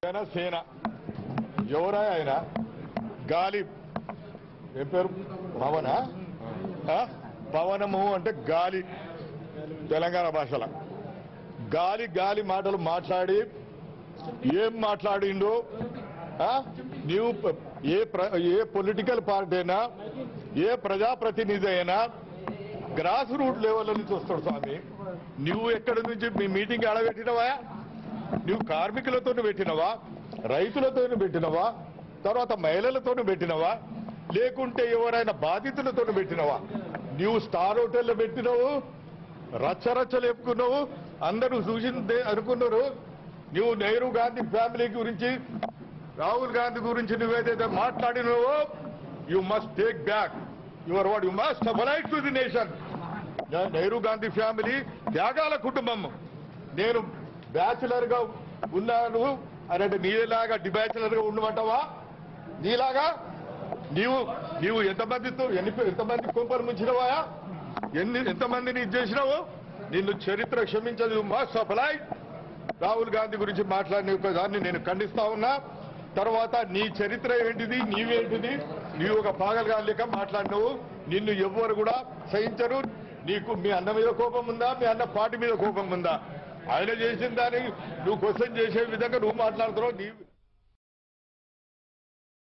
జనసేన ఎవరా ఆయన గాలి ఏం పేరు పవన పవనము అంటే గాలి తెలంగాణ భాషలో గాలి గాలి మాటలు మాట్లాడి ఏం మాట్లాడిండు ఆ? నీవు ప- ఏ ప్ర- ఏ పొలిటికల్ పార్టీ అయినా ఏ ప్రజాప్రతినిధి అయినా గ్రాస్ రూట్ లెవెల్ నుంచి వస్తాడు స్వామి నువ్వు ఎక్కడి నుంచి మీ మీటింగ్ ఆడబెట్టినవా నువ్వు కార్మికులతో పెట్టినవా రైతులతో పెట్టినవా తర్వాత మహిళలతో పెట్టినవా లేకుంటే ఎవరైనా బాధితులతో పెట్టినవా నువ్వు స్టార్ హోటల్లో పెట్టినవు రచ్చరచ్చ లేపుకున్నావు అందరూ చూసిందే అనుకున్నారు నువ్వు నెహ్రూ గాంధీ ఫ్యామిలీ గురించి రాహుల్ గాంధీ గురించి నువ్వేదైతే మాట్లాడినవో you must take back your what you must apologise to the nation Nehru Gandhi family త్యాగాల కుటుంబం నేను బ్యాచులర్ గా ఉన్నాను అని అంటే నీలాగా డిబ్యాచులర్ గా ఉండమంటావా నీలాగా నీవు నీవు ఎంతమందితో ఎన్ని ఎంతమంది కుంపలు ముంచినవా ఎన్ని ఎంతమందిని ఇది చేసినావు నిన్ను చరిత్ర క్షమించదు మా సఫలై రాహుల్ గాంధీ గురించి మాట్లాడిన యొక్క దాన్ని నేను ఖండిస్తా ఉన్నా తర్వాత నీ చరిత్ర ఏంటిది నీవేంటిది నీవు ఒక పాగలుగా లేక మాట్లాడినవు నిన్ను ఎవ్వరు కూడా సహించరు నీకు మీ అన్న మీద కోపం ఉందా మీ అన్న పార్టీ మీద కోపం ఉందా ఆయన చేసిన దాన్ని నువ్వు క్వశ్చన్ చేసే విధంగా నువ్వు మాట్లాడుతున్నావు నీ